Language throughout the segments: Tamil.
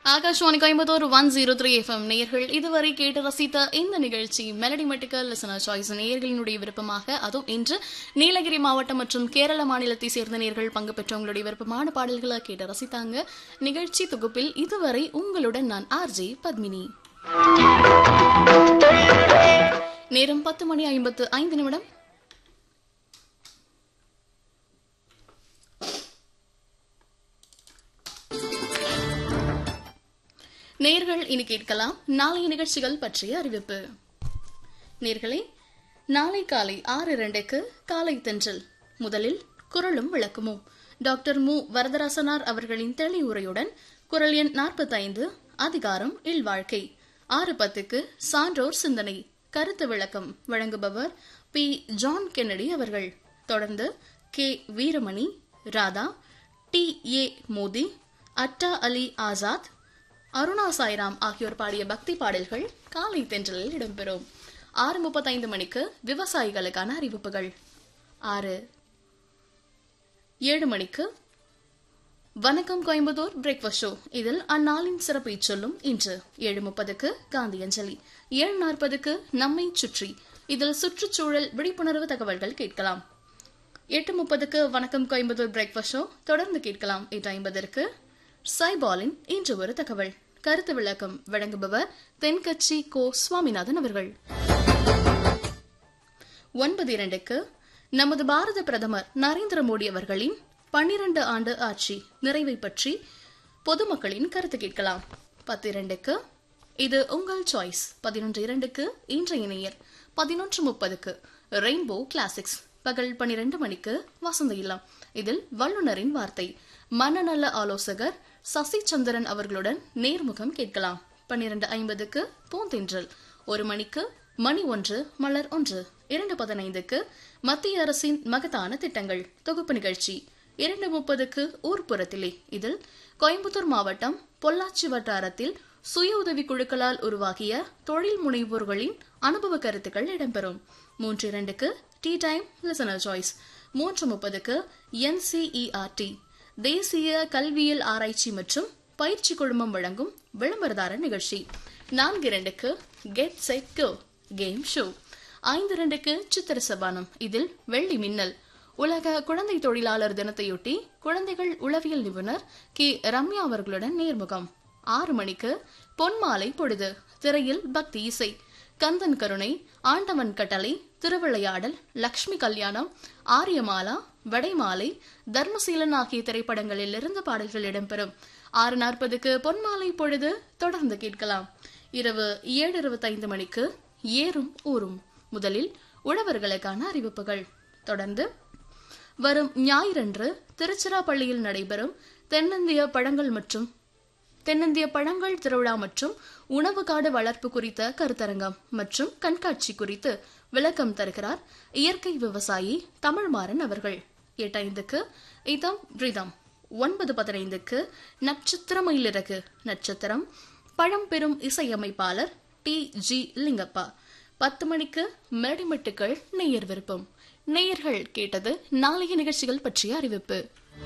Akashvani Coimbatore one zero three FM நேயர்கள் இதுவரை கேட்டு ரசித்த இந்த நிகழ்ச்சி மெலடி மெட்டிக்கல் லிசனர் சாய்ஸ் நேயர்களினுடைய விருப்பமாக அதுவும் இன்று நீலகிரி மாவட்டம் மற்றும் கேரள மாநிலத்தை சேர்ந்த நேயர்கள் பங்கு பெற்றவங்களுடைய விருப்பமான பாடல்களை கேட்டு ரசித்தாங்க நிகழ்ச்சி தொகுப்பில் இதுவரை உங்களுடன் நான் ஆர்ஜே பத்மினி நேரம் பத்து மணி ஐம்பத்து ஐந்து நிமிடம் நேர்கள் இனி கேட்கலாம் நாளைய நிகழ்ச்சிகள் பற்றிய அறிவிப்பு நேர்களே நாளை காலை ஆறு இரண்டுக்கு காலை தென்றல் முதலில் குரலும் விளக்கமும் டாக்டர் மு வரதராசனார் அவர்களின் தெளிவுரையுடன் குரல் எண் நாற்பத்தைந்து அதிகாரம் இல்வாழ்க்கை ஆறு பத்துக்கு சான்றோர் சிந்தனை கருத்து விளக்கம் வழங்குபவர் பி ஜான் கென்னடி அவர்கள் தொடர்ந்து K Veeramani Radha T A Mothi Atta Ali Azad Aruna Sairam ஆகியோர் பாடிய பக்தி பாடல்கள் காலை தென்றலில் இடம்பெறும் ஆறு முப்பத்தைந்து மணிக்கு விவசாயிகளுக்கான அறிவிப்புகள் ஆறு ஏழு மணிக்கு வணக்கம் கோயம்புத்தூர் பிரேக்ஃபாஸ்ட் ஷோ இதில் அந்நாளின் சிறப்பை சொல்லும் இன்று ஏழு முப்பதுக்கு காந்தி அஞ்சலி ஏழு நாற்பதுக்கு நம்மை சுற்றி இதில் சுற்றுச்சூழல் விழிப்புணர்வு தகவல்கள் கேட்கலாம் எட்டு முப்பதுக்கு வணக்கம் கோயம்புத்தூர் பிரேக்ஃபாஸ்ட் ஷோ தொடர்ந்து கேட்கலாம் எட்டு ஐம்பதற்கு சைபாலின் இன்று ஒரு தகவல் கருத்து விளக்கம் வழங்குபவர் தென்கட்சி கோ சுவாமிநாதன் அவர்கள் ஒன்பது இரண்டுக்கு நமது பாரத பிரதமர் நரேந்திர மோடி அவர்களின் பன்னிரண்டு ஆண்டு ஆட்சி நிறைவை பற்றி பொதுமக்களின் கருத்து கேட்கலாம் பத்து இரண்டுக்கு இது உங்கள் சாய்ஸ் பதினொன்று இரண்டுக்கு இன்றைய நேயர் பதினொன்று முப்பதுக்கு ரெயின்போ கிளாசிக்ஸ் பகல் பனிரெண்டு மணிக்கு வசந்த இல்லம் இதில் வல்லுநரின் வார்த்தை மனநல ஆலோசகர் சசி சந்திரன் அவர்களுடன் நேர்முகம் கேட்கலாம் பன்னிரண்டு ஐம்பதுக்கு பூந்தென்றல் ஒரு மணிக்கு மணி ஒன்று மலர் ஒன்று இரண்டு பதினைந்துக்கு மத்திய அரசின் மகத்தான திட்டங்கள் தொகுப்பு நிகழ்ச்சி இரண்டு முப்பதுக்கு ஊர்ப்புறத்திலே இதில் கோயம்புத்தூர் மாவட்டம் பொள்ளாச்சி வட்டாரத்தில் சுய உதவி குழுக்களால் உருவாகிய தொழில் முனைவோர்களின் அனுபவ கருத்துக்கள் இடம்பெறும் மூன்று இரண்டுக்கு டீ டைம் லிசனர் சாய்ஸ் மூன்று முப்பதுக்கு என்சிஇஆர்டி தேசிய கல்வியல் ஆராய்ச்சி மற்றும் பயிற்சி குழுமம் வழங்கும் விளம்பரதார நிகழ்ச்சி நான்கு இரண்டுக்கு get set go game show ஐந்து இரண்டுக்கு சித்திர சபானம் இதில் வெள்ளி மின்னல் உலக குழந்தை தொழிலாளர் தினத்தையொட்டி குழந்தைகள் உளவியல் நிபுணர் கே ரம்யா அவர்களுடன் நேர்முகம் ஆறு மணிக்கு பொன்மாலை பொழுது திரையில் பக்தி இசை கந்தன் கருணை ஆண்டவன் கட்டளை திருவிளையாடல் லக்ஷ்மி கல்யாணம் ஆரியமாலா வடைமாலை தர்மசீலன் ஆகிய திரைப்படங்களில் இருந்து பாடல்கள் இடம்பெறும் ஆறு நாற்பதுக்கு பொன்மாலை பொழுது தொடர்ந்து கேட்கலாம் இரவு ஏழு இருபத்தைந்து மணிக்கு ஏறும் ஊரும் முதலில் உழவர்களுக்கான அறிவிப்புகள் தொடர்ந்து வரும் ஞாயிறன்று திருச்சிராப்பள்ளியில் நடைபெறும் தென்னிந்திய பழங்கள் மற்றும் தென்னிந்திய பழங்கள் திருவிழா மற்றும் உணவு காடு வளர்ப்பு குறித்த கருத்தரங்கம் மற்றும் கண்காட்சி குறித்து விளக்கம் தருகிறார் இயற்கை விவசாயி தமிழ்மாறன் அவர்கள் எட்டைந்துக்கு இதம் ரிதம் ஒன்பது பதினைந்துக்கு நட்சத்திரமயிலிறகு நட்சத்திரம் பழம்பெரும் இசையமைப்பாளர் டி ஜி லிங்கப்பா பத்து மணிக்கு மேடிமெட்டுக்கள் நேயர் விருப்பம் நேயர்கள் கேட்டது நாளைய நிகழ்ச்சிகள் பற்றிய அறிவிப்பு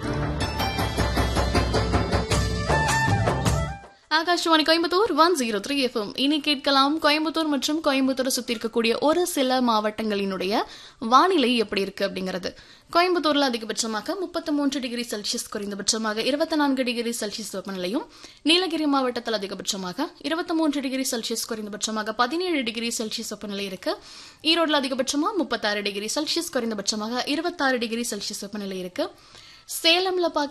Akashvani Coimbatore one zero three FM இனி கேட்கலாம் கோயம்புத்தூர் மற்றும் கோயம்புத்தூரை சுத்தி இருக்கக்கூடிய ஒரு சில மாவட்டங்களினுடைய வானிலை எப்படி இருக்கு அப்படிங்கிறது கோயம்புத்தூர்ல அதிகபட்சமாக முப்பத்தி மூன்று டிகிரி செல்சியஸ் குறைந்தபட்சமாக இருபத்தி நான்கு டிகிரி செல்சியஸ் வெப்பநிலையும் நீலகிரி மாவட்டத்தில் அதிகபட்சமாக இருபத்தி மூன்று டிகிரி செல்சியஸ் குறைந்தபட்சமாக பதினேழு டிகிரி செல்சியஸ் வெப்பநிலை இருக்கு ஈரோடுல அதிகபட்சமாக முப்பத்தாறு டிகிரி செல்சியஸ் குறைந்தபட்சமாக இருபத்தாறு டிகிரி செல்சியஸ் வெப்பநிலை இருக்கு சேலம்ல